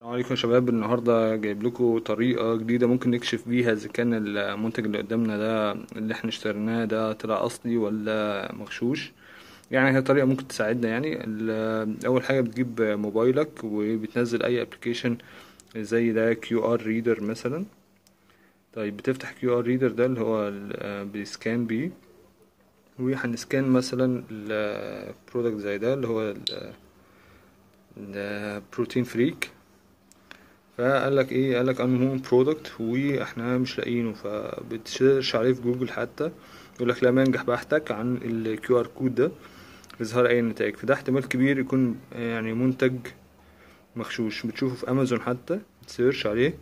السلام عليكم يا شباب النهاردة جايب لكم طريقة جديدة ممكن نكشف بيها إذا كان المنتج اللي قدامنا ده اللي احنا اشتريناه ده طلع أصلي ولا مغشوش يعني هي طريقة ممكن تساعدنا يعني ال- أول حاجة بتجيب موبايلك وبتنزل أي ابلكيشن زي ده كيو ار ريدر مثلا طيب بتفتح كيو ار ريدر ده اللي هو ال- بيسكان بيه وهنسكان مثلا البرودكت زي ده اللي هو البروتين فريك فقال لك ايه قال لك انهون برودكت واحنا مش لاقيينه فبتسيرش عليه في جوجل حتى يقول لك لم ينجح بحثك عن الكيو ار كود ده اظهار اي نتائج فده احتمال كبير يكون يعني منتج مغشوش بتشوفه في امازون حتى تسيرش عليه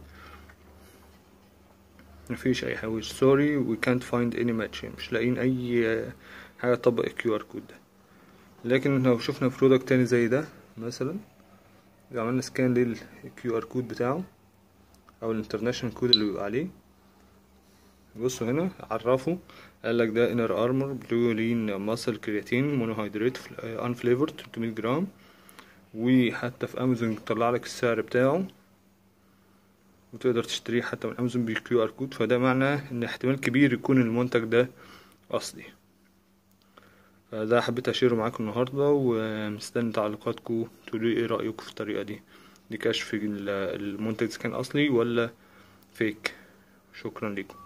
مفيش اي حاجه سوري وي كانت فايند اني ماتش مش لاقيين اي حاجه تطبق الكيو ار كود ده لكن لو شفنا برودكت تاني زي ده مثلا لو عملنا سكان للكيو ار كود بتاعه او الانترناشونال كود اللي بيبقى عليه بصوا هنا عرفوا قال لك ده انر ارمور بلو لين ماسل كرياتين مونوهيدرات ان فليفر 300 جرام وحتى في امازون طلع لك السعر بتاعه وتقدر تشتريه حتى من امازون بالكيو ار كود فده معناه ان احتمال كبير يكون المنتج ده اصلي فده حبيت اشيره معاكم النهارده ومستني تعليقاتكم تقولوا ايه رايكم في الطريقه دي دي كشف المنتج اذا كان اصلي ولا فيك شكرا لكم